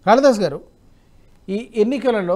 కాళిదాస్ గారు ఈ ఎన్నికలలో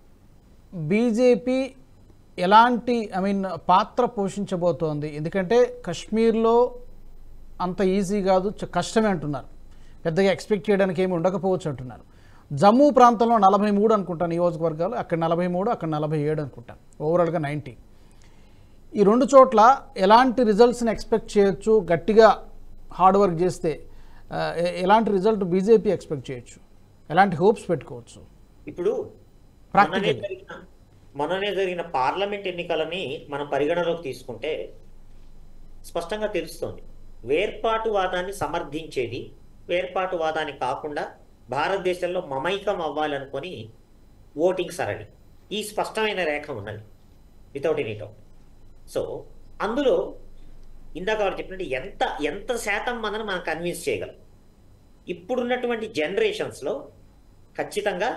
బీజేపీ ఎలాంటి ఐ మీన్ పాత్ర పోషించబోతోంది ఎందుకంటే కశ్మీర్లో అంత ఈజీ కాదు చ- కష్టమే అంటున్నారు పెద్దగా ఎక్స్పెక్ట్ చేయడానికి ఏమి ఉండకపోవచ్చు అంటున్నారు జమ్మూ ప్రాంతంలో నలభై మూడు అనుకుంటాను నియోజకవర్గాలు అక్కడ నలభై మూడు అక్కడ నలభై ఏడు అనుకుంటాను ఓవరాల్గా నైంటీ ఈ రెండు చోట్ల ఎలాంటి రిజల్ట్స్ని ఎక్స్పెక్ట్ చేయొచ్చు గట్టిగా హార్డ్ వర్క్ చేస్తే ఆ, ఎ- ఎలాంటి రిజల్ట్ బీజేపీ ఎక్స్పెక్ట్ చేయొచ్చు ఎలాంటి హోప్స్ పెట్టుకోవచ్చు ఇప్పుడు Practically. మొన్ననే జరిగిన మొన్ననే జరిగిన పార్లమెంట్ ఎన్నికలని మనం పరిగణలోకి తీసుకుంటే స్పష్టంగా తెలుస్తోంది వేర్పాటువాదాన్ని సమర్థించేది వేర్పాటువాదాన్ని కాకుండా భారతదేశంలో మమైకం అవ్వాలనుకొని ఓటింగ్ సరళి ఈ స్పష్టమైన రేఖ ఉన్నది వితౌట్ ఎనీ డౌట్ సో అందులో ఇందాక వాడు చెప్పినట్టు ఎంత ఎంత శాతం మనని మనం కన్విన్స్ చేయగలం ఇప్పుడున్నటువంటి జనరేషన్స్లో ఖచ్చితంగా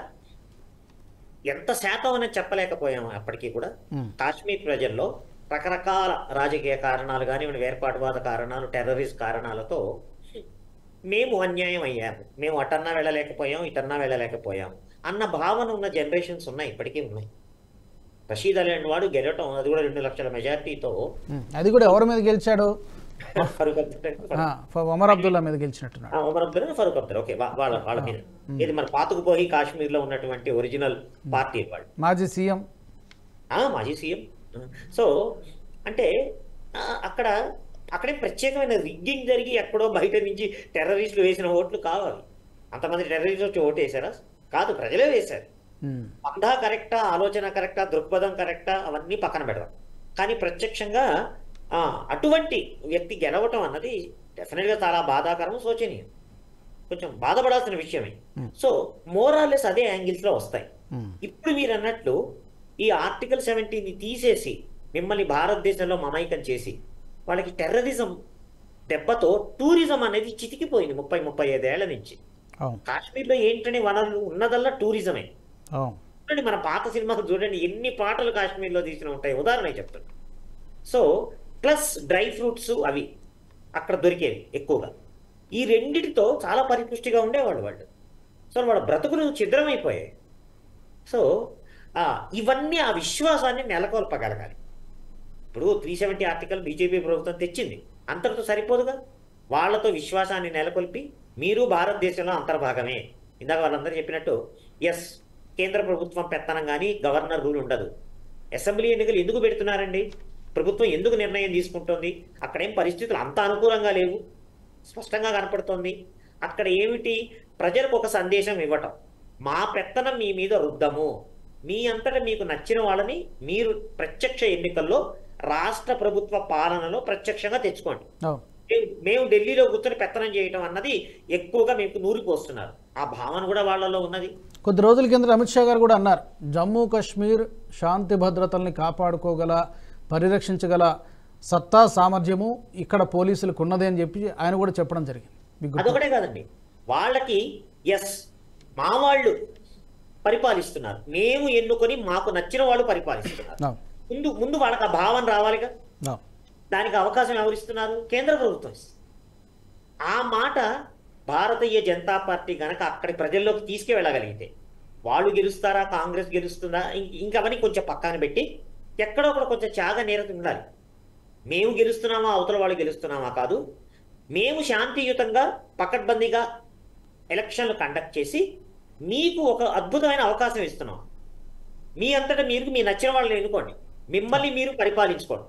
ఎంత శాతం అనేది చెప్పలేకపోయాము అప్పటికీ కూడా మ్మ్. కాశ్మీర్ ప్రజల్లో రకరకాల రాజకీయ కారణాలు కానివ్వండి వేర్పాటువాద కారణాలు టెర్రరిస్ట్ కారణాలతో మేము అన్యాయం అయ్యాము మేము అటన్నా వెళ్ళలేకపోయాం ఇటన్నా వెళ్ళలేకపోయాం అన్న భావన ఉన్న జనరేషన్స్ ఉన్నాయి ఇప్పటికీ ఉన్నాయి రషీద్ అలీ అనే వాడు గెలవటం అది కూడా రెండు లక్షల మెజార్టీతో ఉమ్, అది కూడా ఎవరి మీద గెలిచాడు ఫరూక్ అబ్దుల్లా ఆ, ఫ- ఒమర్ అబ్దుల్లా మీద గెలిచినట్టున్నాడు ఆ, ఒమర్ అబ్దుల్లా ఫరూక్ అబ్దుల్లా ఓకే వా- వాళ్ళ వాళ్ళ మీద ఇది మన పాతుకుపోయి కాశ్మీర్ లో ఉన్నటువంటి ఒరిజినల్ పార్టీ వాళ్ళు మాజీ సీఎం ఆ, మాజీ సీఎం సో అంటే ఆ, అక్కడ అక్కడే ప్రత్యేకమైన రిగ్గింగ్ జరిగి ఎక్కడో బయట నుంచి టెర్రరిస్టులు వేసిన ఓట్లు కావాలి అంతమంది టెర్రరిస్టులు వచ్చి ఓటు వేశారా కాదు ప్రజలే వేశారు ఉమ్, అందా కరెక్టా ఆలోచన కరెక్టా దృక్పథం కరెక్టా అవన్నీ పక్కన పెడదాం కానీ ప్రత్యక్షంగా ఆ, అటువంటి వ్యక్తి గెలవటం అన్నది డెఫినెట్గా చాలా బాధాకరం శోచనీయం కొంచెం బాధపడాల్సిన విషయమే సో మోరాలెస్ అదే యాంగిల్స్ లో వస్తాయి ఉమ్, ఇప్పుడు మీరు అన్నట్లు ఈ ఆర్టికల్ సెవెంటీని తీసేసి మిమ్మల్ని భారతదేశంలో మమైకం చేసి వాళ్ళకి టెర్రరిజం దెబ్బతో టూరిజం అనేది చితికిపోయింది ముప్పై ముప్పై ఐదేళ్ల నుంచి అవును కాశ్మీర్లో ఏంటనే వనరులు ఉన్నదల్లా టూరిజమే అవును చూడండి మన పాత సినిమాలు చూడండి ఎన్ని పాటలు కాశ్మీర్లో తీసిన ఉంటాయి ఉదాహరణ చెప్తాను సో ప్లస్ డ్రై ఫ్రూట్స్ అవి అక్కడ దొరికేవి ఎక్కువగా ఈ రెండిటితో చాలా పరిపుష్టిగా ఉండేవాళ్ళు వాళ్ళు సో వాళ్ళ బ్రతుకులు ఛిద్రమైపోయాయి సో ఆ, ఇవన్నీ ఆ విశ్వాసాన్ని నెలకొల్పగలగాలి ఇప్పుడు త్రీ సెవెంటీ ఆర్టికల్ బీజేపీ ప్రభుత్వం తెచ్చింది అంతటితో సరిపోదుగా వాళ్ళతో విశ్వాసాన్ని నెలకొల్పి మీరు భారతదేశంలో అంతర్భాగమే ఇందాక వాళ్ళందరూ చెప్పినట్టు ఎస్ కేంద్ర ప్రభుత్వం పెత్తనం కానీ గవర్నర్ రూల్ ఉండదు అసెంబ్లీ ఎన్నికలు ఎందుకు పెడుతున్నారండి ప్రభుత్వం ఎందుకు నిర్ణయం తీసుకుంటోంది అక్కడేం పరిస్థితులు అంత అనుకూలంగా లేవు స్పష్టంగా కనపడుతోంది అక్కడ ఏమిటి ప్రజలకు ఒక సందేశం ఇవ్వటం మా పెత్తనం మీ మీద రుద్దము మీ అంతటా మీకు నచ్చిన వాళ్ళని మీరు ప్రత్యక్ష ఎన్నికల్లో రాష్ట్ర ప్రభుత్వ పాలనలో ప్రత్యక్షంగా తెచ్చుకోండి అవును మేము- మేము ఢిల్లీలో కూర్చొని పెత్తనం చేయటం అన్నది ఎక్కువగా మీకు నూరిపోస్తున్నారు ఆ భావన కూడా వాళ్ళలో ఉన్నది కొద్ది రోజుల కింద అమిత్ షా గారు కూడా అన్నారు జమ్మూ కాశ్మీర్ శాంతి భద్రతల్ని కాపాడుకోగల పరిరక్షించగల సత్తా సామర్థ్యము ఇక్కడ పోలీసులకు ఉన్నది అని చెప్పి ఆయన కూడా చెప్పడం జరిగింది మీకు గుర్తు- అదొకటే కాదండి వాళ్ళకి ఎస్ మా వాళ్ళు పరిపాలిస్తున్నారు మేము ఎన్నుకొని మాకు నచ్చిన వాళ్ళు పరిపాలిస్తున్నారు అవును ముందు ముందు వాళ్ళకి ఆ భావన రావాలిగా అవును దానికి అవకాశం ఎవరిస్తున్నారు కేంద్ర ప్రభుత్వం ఇస్తుంది ఆ మాట భారతీయ జనతా పార్టీ గనక అక్కడి ప్రజల్లోకి తీసుకువెళ్ళగలిగితే వాళ్ళు గెలుస్తారా కాంగ్రెస్ గెలుస్తుందా ఇం- ఇంకా అవన్నీ కొంచెం పక్కన పెట్టి ఎక్కడో ఒకడ కొంచెం త్యాగ నేరత ఉండాలి మేము గెలుస్తున్నామా అవతల వాళ్ళు గెలుస్తున్నామా కాదు మేము శాంతియుతంగా పకడ్బందీగా ఎలక్షన్లు కండక్ట్ చేసి మీకు ఒక అద్భుతమైన అవకాశం ఇస్తున్నాం మీ అంతటా మీరు మీ నచ్చిన వాళ్ళని ఎన్నుకోండి మిమ్మల్ని మీరు పరిపాలించుకోండి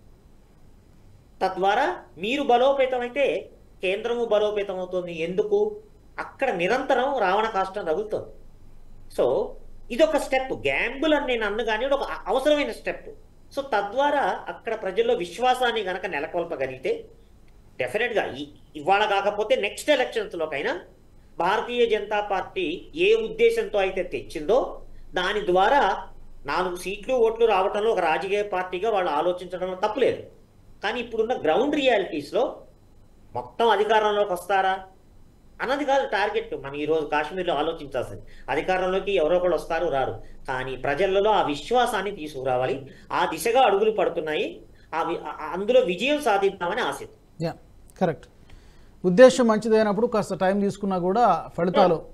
తద్వారా మీరు బలోపేతం అయితే కేంద్రము బలోపేతం అవుతుంది ఎందుకు అక్కడ నిరంతరం రావణ కాష్టం రగులుతుంది సో ఇదొక స్టెప్ గ్యాంబుల్ అని నేను అన్ను కానీ ఒక అవసరమైన స్టెప్ సో తద్వారా అక్కడ ప్రజల్లో విశ్వాసాన్ని గనక నెలకొల్పగలిగితే డెఫినెట్గా ఈ ఇవాళ కాకపోతే నెక్స్ట్ ఎలక్షన్స్లోకైనా భారతీయ జనతా పార్టీ ఏ ఉద్దేశంతో అయితే తెచ్చిందో దాని ద్వారా నాలుగు సీట్లు ఓట్లు రావటంలో ఒక రాజకీయ పార్టీగా వాళ్ళు ఆలోచించడంలో తప్పులేదు కానీ ఇప్పుడున్న గ్రౌండ్ రియాలిటీస్లో మొత్తం అధికారంలోకి వస్తారా అన్నది కాదు టార్గెట్ మనం ఈరోజు కాశ్మీర్లో ఆలోచించాల్సింది అధికారంలోకి ఎవరో ఒకళ్ళు వస్తారు రారు కానీ ప్రజలలో ఆ విశ్వాసాన్ని తీసుకురావాలి ఆ దిశగా అడుగులు పడుతున్నాయి ఆ వి- ఆ- అందులో విజయం సాధిద్దామని ఆశిద్దాం యా కరెక్ట్ ఉద్దేశం మంచిదైనప్పుడు కాస్త టైం తీసుకున్నా కూడా ఫలితాలు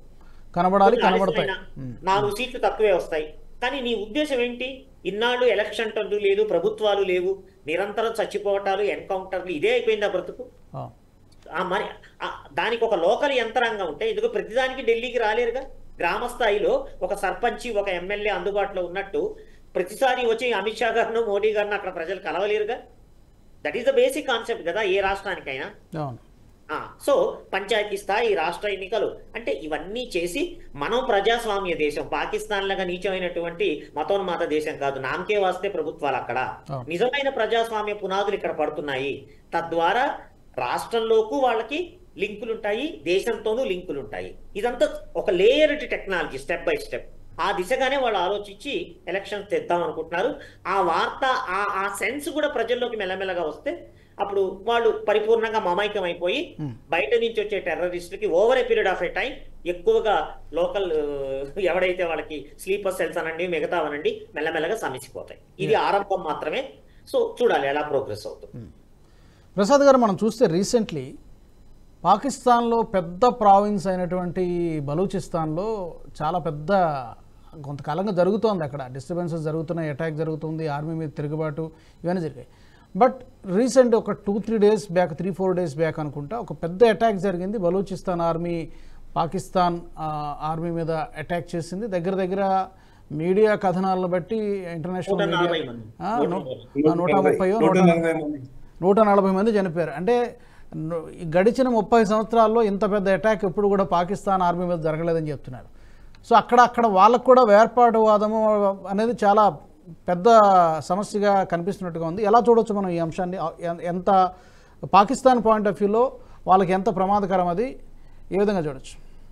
కనబడాలి కొన్ని కనబడతాయి ఆలస్యమైన నాలుగు సీట్లు తక్కువే వస్తాయి కానీ నీ ఉద్దేశం ఏంటి ఇన్నాళ్ళు ఎలక్షన్ టర్లు లేదు ప్రభుత్వాలు లేవు నిరంతరం చచ్చిపోవటాలు ఎన్కౌంటర్లు ఇదే అయిపోయిందా బ్రతుకు ఆ, ఆ మరి ఆ దానికి ఒక లోకల్ యంత్రాంగం ఉంటే ఎందుకు ప్రతిదానికి ఢిల్లీకి రాలేరుగా గ్రామ స్థాయిలో ఒక సర్పంచి ఒక ఎమ్మెల్యే అందుబాటులో ఉన్నట్టు ప్రతిసారి వచ్చి అమిత్ షా గారిను మోడీ గారిని అక్కడ ప్రజలు కలవలేరుగా that is the basic concept కదా ఏ రాష్ట్రానికైనా అవును ఆ, సో పంచాయతీ స్థాయి రాష్ట్ర ఎన్నికలు అంటే ఇవన్నీ చేసి మనం ప్రజాస్వామ్య దేశం పాకిస్తాన్ లాగా నీచమైనటువంటి మతోన్మాద దేశం కాదు నామకే వాస్తే ప్రభుత్వాలు అక్కడ అవును. నిజమైన ప్రజాస్వామ్య పునాదులు ఇక్కడ పడుతున్నాయి తద్వారా రాష్ట్రంలోకి వాళ్ళకి లింకులు ఉంటాయి దేశంతోనూ లింకులు ఉంటాయి ఇదంతా ఒక layered technology step by step ఆ దిశగానే వాళ్ళు ఆలోచించి ఎలక్షన్స్ తెద్దాం అనుకుంటున్నారు ఆ వార్త ఆ ఆ సెన్స్ కూడా ప్రజల్లోకి మెల్లమెల్లగా వస్తే అప్పుడు వాళ్ళు పరిపూర్ణంగా మమైకం అయిపోయి Hmm. బయట నుంచి వచ్చే టెర్రరిస్టులకి over a period of a time ఎక్కువగా లోకల్ ఎవడైతే వాళ్ళకి స్లీపర్ సెల్స్ అనండి మిగతా అనండి మెల్లమెల్లగా సమిసిపోతాయి ఇది ఆరంభం మాత్రమే సో చూడాలి ఎలా ప్రోగ్రెస్ అవుతుంది ప్రసాద్ గారు మనం చూస్తే రీసెంట్లీ పాకిస్తాన్లో పెద్ద ప్రావిన్స్ అయినటువంటి బలూచిస్తాన్లో చాలా పెద్ద కొంతకాలంగా జరుగుతోంది అక్కడ డిస్టర్బెన్సెస్ జరుగుతున్నాయి అటాక్ జరుగుతుంది ఆర్మీ మీద తిరుగుబాటు ఇవన్నీ జరిగాయి బట్ రీసెంట్ ఒక two three days back three four days back అనుకుంటా ఒక పెద్ద అటాక్ జరిగింది బలూచిస్తాన్ ఆర్మీ పాకిస్తాన్ ఆ, ఆర్మీ మీద అటాక్ చేసింది దగ్గర దగ్గర మీడియా కథనాలను బట్టి ఇంటర్నేషనల్ నూట నలభై మీడియా మంది. ఆ, నూట నూ- నలభై. ఆ, నూట ముప్పయో నూట నూట నలభై మంది నూట నలభై మంది చనిపోయారు అంటే ను- ఈ గడిచిన ముప్పై సంవత్సరాల్లో ఇంత పెద్ద అటాక్ ఎప్పుడు కూడా పాకిస్తాన్ ఆర్మీ మీద జరగలేదని చెప్తున్నారు సో అక్కడ అక్కడ వాళ్ళకు కూడా వేర్పాటువాదము అనేది చాలా పెద్ద సమస్యగా కనిపిస్తున్నట్టుగా ఉంది ఎలా చూడొచ్చు మనం ఈ అంశాన్ని ఆ, ఎన్- ఎంత పాకిస్తాన్ పాయింట్ ఆఫ్ వ్యూలో వాళ్ళకి ఎంత ప్రమాదకరం అది ఏ విధంగా చూడొచ్చు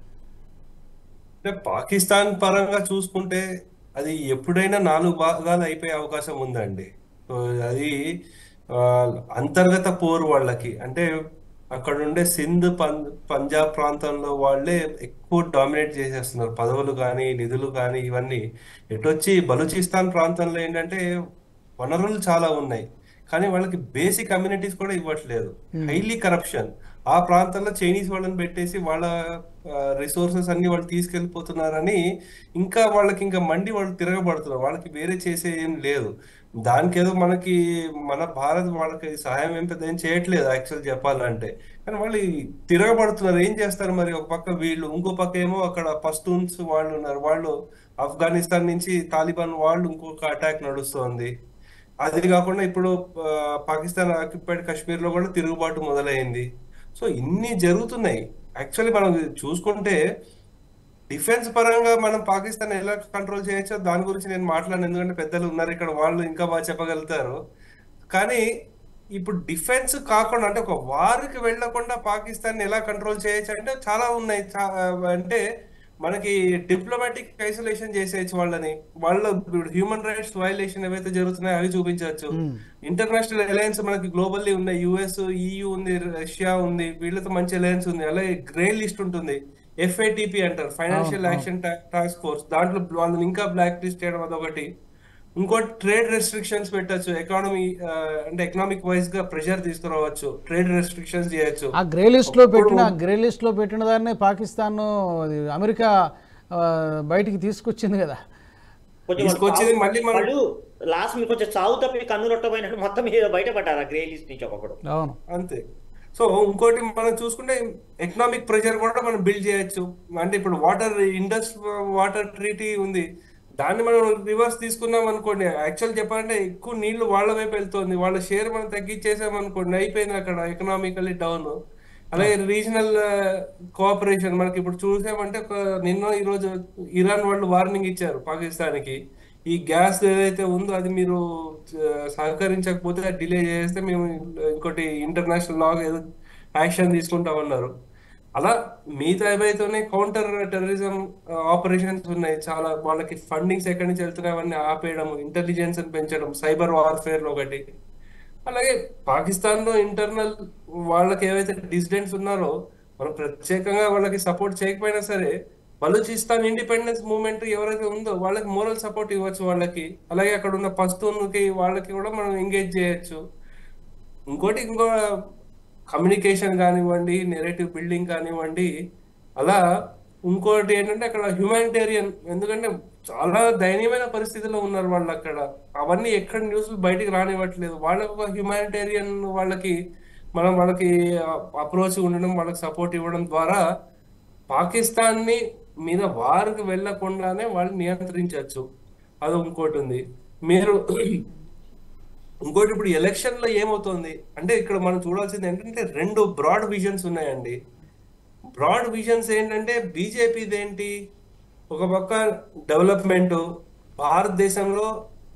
అంటే పాకిస్తాన్ పరంగా చూసుకుంటే అది ఎప్పుడైనా నాలుగు భాగాలు అయిపోయే అవకాశం ఉందండి సో అది ఆ, అంతర్గత పోరు వాళ్ళకి అంటే అక్కడ ఉండే సింధ్ పం పంజాబ్ ప్రాంతంలో వాళ్ళే ఎక్కువ డామినేట్ చేసేస్తున్నారు పదవులు కానీ నిధులు కానీ ఇవన్నీ ఎటొచ్చి బలూచిస్తాన్ ప్రాంతంలో ఏంటంటే వనరులు చాలా ఉన్నాయి కానీ వాళ్ళకి బేసిక్ కమ్యూనిటీస్ కూడా ఇవ్వట్లేదు హైలీ కరప్షన్ ఆ ప్రాంతంలో చైనీస్ వాళ్ళని పెట్టేసి వాళ్ళ రిసోర్సెస్ అన్ని వాళ్ళు తీసుకెళ్ళిపోతున్నారని ఇంకా వాళ్ళకి ఇంకా మండి వాళ్ళు తిరగబడుతున్నారు వాళ్ళకి వేరే చేసే ఏం లేదు దానికి ఏదో మనకి మన భారత్ వాళ్ళకి సహాయం ఏం పెద్ద ఏం చేయట్లేదు యాక్చువల్ చెప్పాలంటే కానీ వాళ్ళు ఈ తిరగబడుతున్నారు ఏం చేస్తారు మరి ఒక పక్క వీళ్ళు ఇంకో పక్క ఏమో అక్కడ పస్తూన్స్ వాళ్ళు ఉన్నారు వాళ్ళు ఆఫ్ఘనిస్తాన్ నుంచి తాలిబాన్ వాళ్ళు ఇంకొక అటాక్ నడుస్తోంది అది కాకుండా ఇప్పుడు ఆ, పాకిస్తాన్ ఆక్యుపైడ్ కాశ్మీర్ లో కూడా తిరుగుబాటు మొదలైంది సో ఇన్ని జరుగుతున్నాయి యాక్చువల్లీ మనం చూసుకుంటే డిఫెన్స్ పరంగా మనం పాకిస్తాన్ ఎలా కంట్రోల్ చేయొచ్చో దాని గురించి నేను మాట్లాడను ఎందుకంటే పెద్దలు ఉన్నారు ఇక్కడ వాళ్ళు ఇంకా బాగా చెప్పగలుగుతారు కానీ ఇప్పుడు డిఫెన్స్ కాకుండా అంటే ఒక వార్కి వెళ్లకుండా పాకిస్తాన్ ఎలా కంట్రోల్ చేయొచ్చు అంటే చాలా ఉన్నాయి చా- అంటే మనకి డిప్లొమాటిక్ ఐసోలేషన్ చేసేయచ్చు వాళ్ళని వాళ్ళ హ్యూమన్ రైట్స్ వైలేషన్ ఏవైతే జరుగుతున్నాయో అవి చూపించవచ్చు ఇంటర్నేషనల్ అలయన్స్ మనకి గ్లోబల్లీ ఉన్నాయి యుఎస్ ఈయూ ఉంది రష్యా ఉంది వీళ్ళతో మంచి అలయన్స్ ఉంది అలాగే గ్రే లిస్ట్ ఉంటుంది ఎఫ్ఏటిపి అంటారు ఫైనాన్షియల్ యాక్షన్ టాస్క్ ఫోర్స్ దాంట్లో వాళ్ళని ఇంకా బ్లాక్ లిస్ట్ చేయడం అదొకటి ఇంకోటి ట్రేడ్ రెస్ట్రిక్షన్స్ పెట్టచ్చు ఎకానమీ అంటే ఎకనామిక్ వైజ్ గా ప్రెషర్ తీసుకురావచ్చు ట్రేడ్ రెస్ట్రిక్షన్స్ చేయొచ్చు ఆ గ్రే లిస్ట్లో పెట్టిన ఆ గ్రే లిస్ట్లో పెట్టిన దాన్నే పాకిస్తాన్ అది అమెరికా ఆ, బయటికి తీసుకొచ్చింది కదా కొంచెం తీసుకొచ్చింది వాళ్ళు మళ్ళీ మనం- వాళ్ళు లాస్ట్ మీరు కొంచెం చావు తప్పి కన్ను రొట్టపోయినట్టు మొత్తం మీద బయటపడ్డారు ఆ గ్రే లిస్ట్ నుంచి ఒకప్పుడు అవును అంతే సో ఇంకోటి మనం చూసుకుంటే ఎకనామిక్ ప్రెషర్ కూడా మనం బిల్డ్ చేయొచ్చు అంటే ఇప్పుడు వాటర్ ఇండస్ వాటర్ ట్రీటీ ఉంది దాన్ని మనం రివర్స్ తీసుకున్నాం అనుకోండి యాక్చువల్ చెప్పాలంటే ఎక్కువ నీళ్లు వాళ్ళ వైపు వెళ్తుంది వాళ్ళ షేర్ మనం తగ్గించేసాం అనుకోండి అయిపోయింది అక్కడ ఎకనామికల్లీ డౌన్ అలాగే రీజనల్ కోఆపరేషన్ మనకి ఇప్పుడు చూసామంటే ఒక నిన్న ఈరోజు ఇరాన్ వాళ్ళు వార్నింగ్ ఇచ్చారు పాకిస్తాన్కి ఈ గ్యాస్ ఏదైతే ఉందో అది మీరు ఆ, సహకరించకపోతే డిలే చేస్తే మేము ఇంకోటి ఇంటర్నేషనల్ లా ఏదో యాక్షన్ తీసుకుంటామన్నారు అలా మిగతా ఏవైతే కౌంటర్ టెర్రరిజం ఆపరేషన్స్ ఉన్నాయి చాలా వాళ్ళకి ఫండింగ్స్ ఎక్కడి నుంచి వెళ్తున్నాయి అవన్నీ ఆపేయడం ఇంటెలిజెన్స్ పెంచడం సైబర్ వార్ఫేర్ ఒకటి అలాగే పాకిస్తాన్ లో ఇంటర్నల్ వాళ్ళకి ఏవైతే డిసిడెంట్స్ ఉన్నారో మనం ప్రత్యేకంగా వాళ్ళకి సపోర్ట్ చేయకపోయినా సరే బలూచిస్తాన్ ఇండిపెండెన్స్ మూవ్మెంట్ ఎవరైతే ఉందో వాళ్ళకి మోరల్ సపోర్ట్ ఇవ్వచ్చు వాళ్ళకి అలాగే అక్కడ ఉన్న పస్తూన్కి వాళ్ళకి కూడా మనం ఎంగేజ్ చేయొచ్చు ఇంకోటి ఇంకో కమ్యూనికేషన్ కానివ్వండి నెరేటివ్ బిల్డింగ్ కానివ్వండి అలా ఇంకోటి ఏంటంటే అక్కడ హ్యుమానిటేరియన్ ఎందుకంటే చాలా దయనీయమైన పరిస్థితిలో ఉన్నారు వాళ్ళు అక్కడ అవన్నీ ఎక్కడ న్యూస్లు బయటికి రానివ్వట్లేదు వాళ్ళకి ఒక హ్యుమానిటేరియన్ వాళ్ళకి మనం వాళ్ళకి అప్రోచ్ ఉండడం వాళ్ళకి సపోర్ట్ ఇవ్వడం ద్వారా పాకిస్తాన్ని మీద వారికి వెళ్ళకుండానే వాళ్ళు నియంత్రించవచ్చు అది ఇంకోటి ఉంది మీరు ఇంకోటి ఇప్పుడు ఎలక్షన్ లో ఏమవుతుంది అంటే ఇక్కడ మనం చూడాల్సింది ఏంటంటే రెండు బ్రాడ్ విజన్స్ ఉన్నాయండి బ్రాడ్ విజన్స్ ఏంటంటే బీజేపీది ఏంటి ఒక పక్క డెవలప్మెంట్ భారతదేశంలో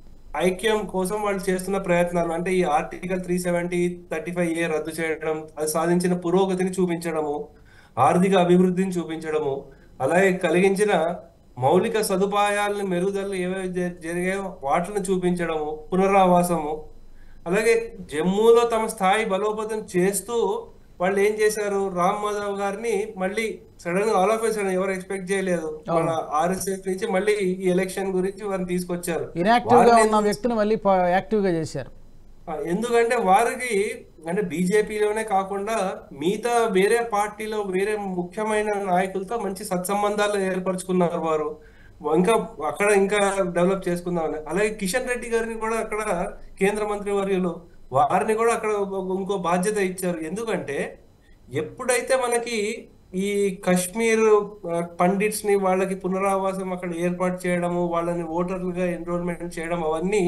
ఐక్యం కోసం వాళ్ళు చేస్తున్న ప్రయత్నాలు అంటే ఈ article three seventy thirty five A రద్దు చేయడం అది సాధించిన పురోగతిని చూపించడము ఆర్థిక అభివృద్ధిని చూపించడము అలాగే కలిగించిన మౌలిక సదుపాయాలను మెరుగుదలలు ఏవైతే జ- జరిగాయో వాటిని చూపించడము పునరావాసము అలాగే జమ్మూలో తమ స్థాయి బలోపేతం చేస్తూ వాళ్ళు ఏం చేశారు రామ్ మాధవ్ గారిని మళ్ళీ సడన్ గా ఆల్ ఆఫ్ సడన్ ఎవరు ఎక్స్పెక్ట్ చేయలేదు మన ఆర్ఎస్ఎస్ నుంచి మళ్ళీ ఈ ఎలక్షన్ గురించి వారిని తీసుకొచ్చారు ఇన్యాక్టివ్గా వారిని ఉన్న వ్యక్తిని మళ్ళీ ప- యాక్టివ్గా చేశారు ఆ, ఎందుకంటే వారికి అంటే బీజేపీలోనే కాకుండా మిగతా వేరే పార్టీలో వేరే ముఖ్యమైన నాయకులతో మంచి సత్సంబంధాలు ఏర్పరచుకున్నారు వారు ఇంకా అక్కడ ఇంకా డెవలప్ చేసుకుందామని అలాగే కిషన్ రెడ్డి గారిని కూడా అక్కడ కేంద్ర మంత్రి వర్యులు వారిని కూడా అక్కడ ఒక- ఇంకో బాధ్యత ఇచ్చారు ఎందుకంటే ఎప్పుడైతే మనకి ఈ కశ్మీర్ పండిట్స్ ని వాళ్ళకి పునరావాసం అక్కడ ఏర్పాటు చేయడము వాళ్ళని ఓటర్లుగా ఎన్రోల్మెంట్ చేయడం అవన్నీ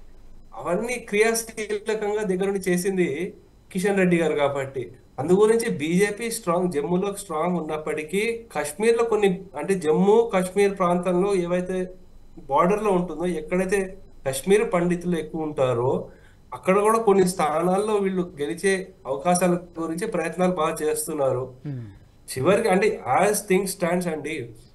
అవన్నీ క్రియాశీలకంగా దగ్గరుండి చేసింది కిషన్ రెడ్డి గారు కాబట్టి అందు గురించి బీజేపీ స్ట్రాంగ్ జమ్మూలో స్ట్రాంగ్ ఉన్నప్పటికీ కాశ్మీర్ లో కొన్ని అంటే జమ్మూ కాశ్మీర్ ప్రాంతంలో ఏవైతే బార్డర్ లో ఉంటుందో ఎక్కడైతే కాశ్మీర్ పండితులు ఎక్కువ ఉంటారో అక్కడ కూడా కొన్ని స్థానాల్లో వీళ్ళు గెలిచే అవకాశాల గురించి ప్రయత్నాలు బాగా చేస్తున్నారు చివరికి అంటే యాజ్ థింగ్ స్టాండ్స్ అండి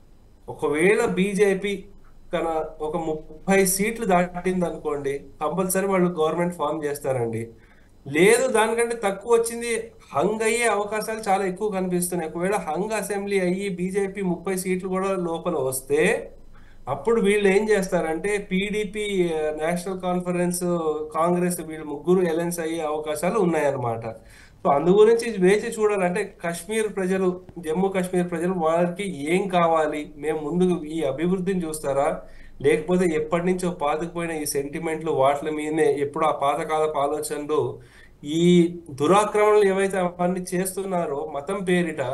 ఒకవేళ బీజేపీ కన ఒక ముప్పై సీట్లు దాటింది అనుకోండి కంపల్సరీ వాళ్ళు గవర్నమెంట్ ఫామ్ చేస్తారండి లేదు దానికంటే తక్కువ వచ్చింది హంగ్ అయ్యే అవకాశాలు చాలా ఎక్కువ కనిపిస్తున్నాయి ఒకవేళ హంగ్ అసెంబ్లీ అయ్యి బీజేపీ ముప్పై సీట్లు కూడా లోపల వస్తే అప్పుడు వీళ్ళు ఏం చేస్తారంటే పీడీపీ నేషనల్ కాన్ఫరెన్స్ కాంగ్రెస్ వీళ్ళు ముగ్గురు ఎలయన్స్ అయ్యే అవకాశాలు ఉన్నాయన్నమాట సో అందు గురించి వేచి చూడాలి అంటే కాశ్మీర్ ప్రజలు జమ్మూ కాశ్మీర్ ప్రజలు వాళ్ళకి ఏం కావాలి మేము ముందు ఈ అభివృద్ధిని చూస్తారా లేకపోతే ఎప్పటి నుంచో పాతుకుపోయిన ఈ సెంటిమెంట్లు వాటి మీదనే ఎప్పుడు ఆ పాతకాలపు ఆలోచనలు ఈ దురాక్రమణలు ఏవైతే అవన్నీ చేస్తున్నారో మతం పేరిట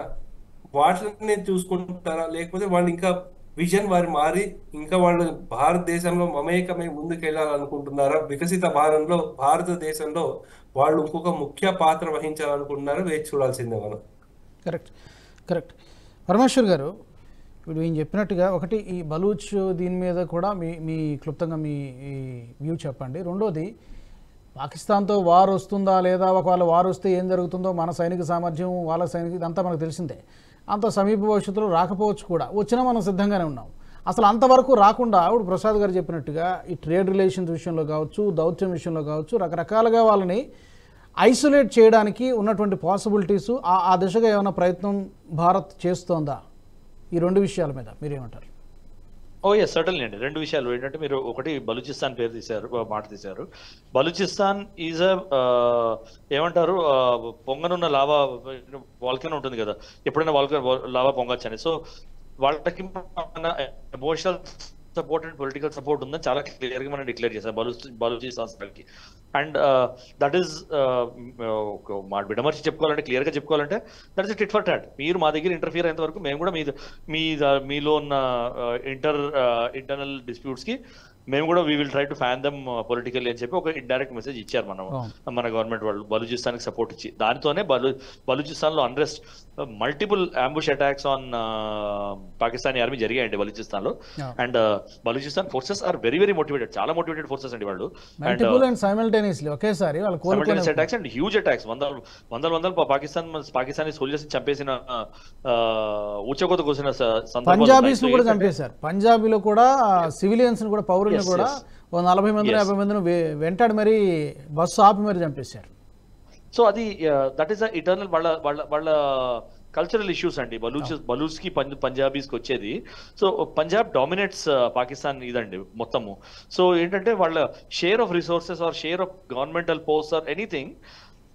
వాటిని చూసుకుంటారా లేకపోతే వాళ్ళు ఇంకా విజన్ వారి మారి ఇంకా వాళ్ళు భారతదేశంలో మమేకమై ముందుకెళ్లాలనుకుంటున్నారా వికసిత భారంలో భారతదేశంలో వాళ్ళు ఇంకొక ముఖ్య పాత్ర వహించాలనుకుంటున్నారా వేచి చూడాల్సిందే మనం కరెక్ట్ కరెక్ట్ పరమేశ్వర్ గారు ఇప్పుడు ఈయన చెప్పినట్టుగా ఒకటి ఈ బలూచ్ దీని మీద కూడా మీ మీ క్లుప్తంగా మీ ఈ వ్యూ చెప్పండి రెండోది పాకిస్తాన్తో వార్ వస్తుందా లేదా ఒకవేళ వార్ వస్తే ఏం జరుగుతుందో మన సైనిక సామర్థ్యం వాళ్ళ సైనిక ఇదంతా మనకు తెలిసిందే అంత సమీప భవిష్యత్తులో రాకపోవచ్చు కూడా వచ్చినా మనం సిద్ధంగానే ఉన్నాం అసలు అంతవరకు రాకుండా ఇప్పుడు ప్రసాద్ గారు చెప్పినట్టుగా ఈ ట్రేడ్ రిలేషన్స్ విషయంలో కావచ్చు దౌత్యం విషయంలో కావచ్చు రకరకాలుగా వాళ్ళని ఐసోలేట్ చేయడానికి ఉన్నటువంటి పాసిబిలిటీస్ ఆ దిశగా ఏమైనా ప్రయత్నం భారత్ చేస్తోందా ఈ రెండు విషయాల మీద మీరేమంటారు ఓ ఎస్ సటన్లీ అండి రెండు విషయాలు ఏంటంటే మీరు ఒకటి బలూచిస్తాన్ పేరు తీశారు ఆ, మాట తీశారు బలూచిస్తాన్ ఈజ్ అ ఏమంటారు ఆ, పొంగనున్న లావా వాల్కన్ ఉంటుంది కదా ఎప్పుడైనా వాల్కన్ లావా పొంగొచ్చని సో వాళ్ళకి మన emotional support and political support ఉందని చాలా క్లియర్ గా మనం డిక్లేర్ చేశాం బలు బలూచిస్తాన్ కి అండ్ దట్ ఈస్ మా విడమర్చి చెప్పుకోవాలంటే క్లియర్ గా చెప్పుకోవాలంటే that is tit for tat మీరు మా దగ్గర ఇంటర్ఫియర్ అయ్యేంత వరకు మేము కూడా మీ మీ మీలో ఉన్న ఇంటర్ ఇంటర్నల్ డిస్ప్యూట్స్ కి మేము కూడా we will try to fan them political అని చెప్పి ఒక ఇండైరెక్ట్ మెసేజ్ ఇచ్చారు మనం మన గవర్నమెంట్ వాళ్ళు బలూచిస్తాన్కి సపోర్ట్ ఇచ్చి దానితోనే బలు బలూచిస్తాన్ లో unrest multiple ambush attacks on Pakistani army జరిగాయండి బలూచిస్తాన్ లో Yeah. And Balochistan forces are very very motivated చాలా మోటివేటెడ్ ఫోర్సెస్ అండి వాళ్ళు అండ్ మల్టిపుల్ అండ్ సైమల్టేనియస్లీ ఒకేసారి వాళ్ళు కోలుకునే అటాక్స్ అండ్ హ్యూజ్ అటాక్స్ వందల వందల వందల పా- పాకిస్తాన్ పాకిస్తానీ సోల్జర్స్ చంపేసిన ఊచకోత కోసిన స- సందర్భాలు ఉన్నాయి. పంజాబీస్ So కూడా ఏంటంటే- చంపేశారు పంజాబీలో కూడా సివిలియన్స్ కూడా పౌరుల్ని Yes, కూడా yes. ఓ నలభై మంది Yes. యాభై మందిని వె- వెంటాడి మరీ బస్సు ఆపి మరీ చంపేశారు సో అది దట్ ఈస్ ఇటర్నల్ వాళ్ళ వాళ్ళ వాళ్ళ కల్చరల్ ఇష్యూస్ అండి బలూచ్ బలూచ్ కి పంజాబీస్ కి వచ్చేది సో పంజాబ్ డామినేట్స్ పాకిస్తాన్ ఇదండి మొత్తము సో ఏంటంటే వాళ్ళ share of resources or share of governmental post or anything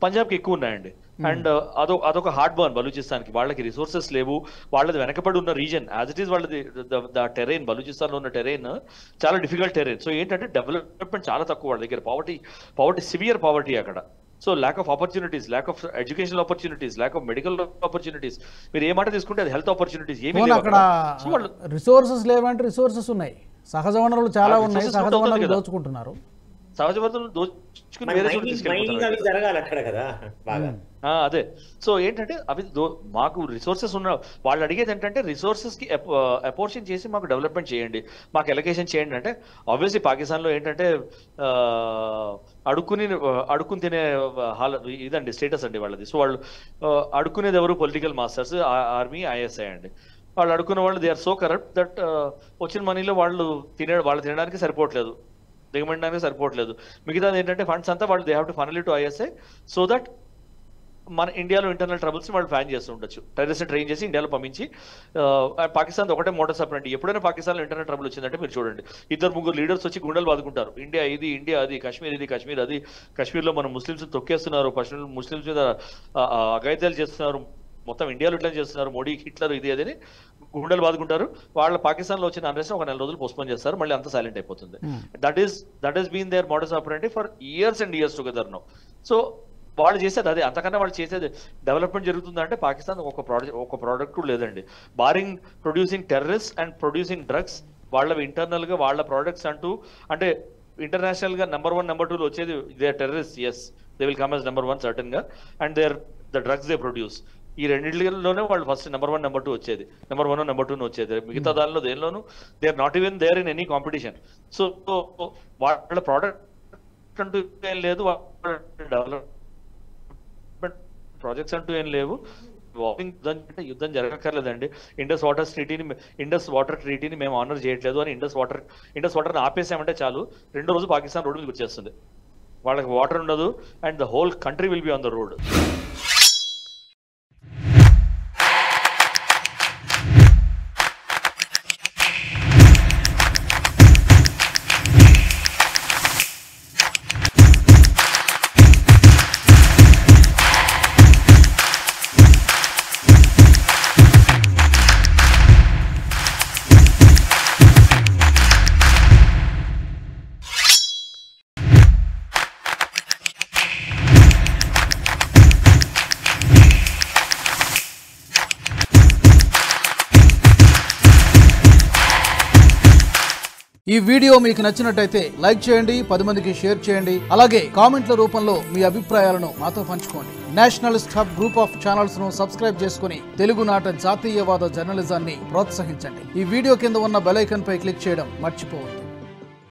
పంజాబ్కి ఎక్కువ ఉన్నాయండి అండ్ అదో అదొక హార్డ్ బర్న్ బలూచిస్తాన్కి వాళ్ళకి రిసోర్సెస్ లేవు వాళ్ళది వెనకబడి ఉన్న రీజన్ యాజ్ ఇట్ ఈస్ వాళ్ళది ద టెరైన్ బలూచిస్తాన్లో ఉన్న టెరైన్ చాలా డిఫికల్ట్ టెరైన్ సో ఏంటంటే డెవలప్మెంట్ చాలా తక్కువ వాళ్ళ దగ్గర పావర్టీ పావర్టీ సివియర్ పావర్టీ అక్కడ so lack of opportunities lack of educational opportunities lack of medical opportunities మీరు ఏ మాట తీసుకుంటే అది హెల్త్ ఆపర్చునిటీస్ ఏమీ పోనీ లేవు అక్కడ అక్కడ. సో వాళ్ళు రిసోర్సెస్ లేవంటే రిసోర్సెస్ ఉన్నాయి సహజ వనరులు చాలా ఆ, ఉన్నాయి resources సహజ ఉంటుంది వనరులు కదా. దోచుకుంటున్నారు సహజ వనరులను దోచుకుని వేరే చోటు మైనింగ్ అవి తీసుకెళ్ళిపోతున్నారు జరగాలి అక్కడ కదా బాగా ఆ, అదే సో ఏంటంటే అవి దో- మాకు రిసోర్సెస్ ఉన్న వాళ్ళు అడిగేది ఏంటంటే రిసోర్సెస్ కి అపోర్షన్ చేసి మాకు డెవలప్మెంట్ చేయండి మాకు ఎలకేషన్ చేయండి అంటే ఆబ్వియస్లీ పాకిస్తాన్ లో ఏంటంటే ఆ, అడుక్కుని అడుక్కుని తినే హాల ఇదండి స్టేటస్ అండి వాళ్ళది సో వాళ్ళు ఆ, అడుక్కునేది ఎవరు పొలిటికల్ మాస్టర్స్ ఆర్మీ ఐఎస్ఐ అండి వాళ్ళు అడుక్కున్న వాళ్ళు they are so corrupt that వచ్చిన మనీలో వాళ్ళు తినే వాళ్ళు తినడానికి సరిపోవట్లేదు దిగమండడానికి సరిపోవట్లేదు మిగతాది ఏంటంటే ఫండ్స్ అంతా వాళ్ళు they have to funnel to ISI so that మన ఇండియాలో ఇంటర్నల్ ట్రబుల్స్ వాళ్ళు ఫ్యాన్ చేస్తూ ఉండొచ్చు టెర్రరిస్ట్ ట్రైన్ చేసి ఇండియాలో పంపించి ఆ, పాకిస్తాన్ ఒకటే మోటార్ సపరేట్ ఎప్పుడైనా పాకిస్తాన్లో ఇంటర్నల్ ట్రబుల్ వచ్చిందంటే మీరు చూడండి ఇద్దరు ముగ్గురు లీడర్స్ వచ్చి గుండెలు బాదుకుంటారు ఇండియా ఇది ఇండియా అది కాశ్మీర్ ఇది కాశ్మీర్ అది కాశ్మీర్లో మనం ముస్లిమ్స్ తొక్కేస్తున్నారు పశ్చిమ ముస్లిమ్స్ మీద ఆ, ఆ, అఘాయిత్యాలు చేస్తున్నారు మొత్తం ఇండియాలో ఇట్లా చేస్తున్నారు మోడీ హిట్లర్ ఇది అది అని గుండెలు బాదుకుంటారు వాళ్ళ పాకిస్తాన్లో వచ్చిన అన్రెస్ట్ ఒక నెల రోజులు పోస్ట్పోన్ చేస్తారు మళ్ళీ అంతా సైలెంట్ అయిపోతుంది that is that is been there models operative for years and years together no so వాళ్ళు చేసేది అదే అంతకన్నా వాళ్ళు చేసేది డెవలప్మెంట్ జరుగుతుందంటే పాకిస్తాన్ ఒక ప్రోడక్ట్ ఒక ప్రోడక్ట్ లేదండి barring producing terrorist and producing drugs వాళ్ళ ఇంటర్నల్ గా వాళ్ళ ప్రోడక్ట్స్ అంటూ అంటే ఇంటర్నేషనల్ గా నెంబర్ వన్ నెంబర్ టూ వచ్చేది they terrorists they will come as number one certain గా and there the drugs they produce ఈ రెండింటిలోనే వాళ్ళు first number one number two వచ్చేది నెంబర్ వన్ నెంబర్ టూ వచ్చేది మిగతా దానిలో దేనిలోనూ they are not even there in any competition so వాళ్ళ ప్రోడక్ట్ అంటూ ఏం లేదు వాళ్ళ డెవలప్ ప్రాజెక్ట్స్ అంటూ ఏం లేవు వాకింగ్ యుద్ధం అంటే యుద్ధం జరగక్కర్లేదండి ఇండస్ వాటర్ ట్రీటీని ఇండస్ వాటర్ ట్రీటీని మేము ఆనర్ చేయట్లేదు అని ఇండస్ వాటర్ ఇండస్ వాటర్ని ఆపేసామంటే చాలు రెండో రోజు పాకిస్తాన్ రోడ్డు మీదకి వచ్చేస్తుంది వాళ్ళకి వాటర్ ఉండదు and the whole country will be on the road ఈ వీడియో మీకు నచ్చినట్టయితే లైక్ చేయండి పది మందికి షేర్ చేయండి అలాగే కామెంట్ల రూపంలో మీ అభిప్రాయాలను మాతో పంచుకోండి nationalist hub group of channels ను సబ్స్క్రైబ్ చేసుకుని తెలుగునాట జాతీయవాద జర్నలిజాన్ని ప్రోత్సహించండి ఈ వీడియో కింద ఉన్న బెల్ ఐకాన్ పై క్లిక్ చేయడం మర్చిపోవద్దు